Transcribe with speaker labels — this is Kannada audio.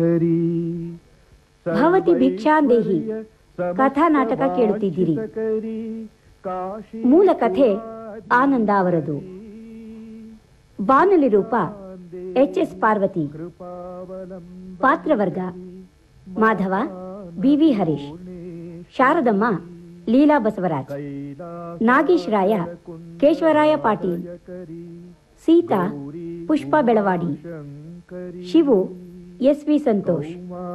Speaker 1: ಭವತಿ ಭಿಕ್ಷಾಂದೇಹಿ ಕಥಾ ನಾಟಕ ಕೇಳುತ್ತಿದ್ದೀರಿ ಮೂಲ ಕಥೆ ಆನಂದ ಅವರದು ಬಾನುಲಿ ರೂಪ ಎಚ್ ಎಸ್ ಪಾರ್ವತಿ ಪಾತ್ರವರ್ಗ Madhava B V Harish Sharadamma Leela Basavaraj Nagesh Raya Keshavaraya Patil Sita Pushpa Belavadi Shivu S V Santosh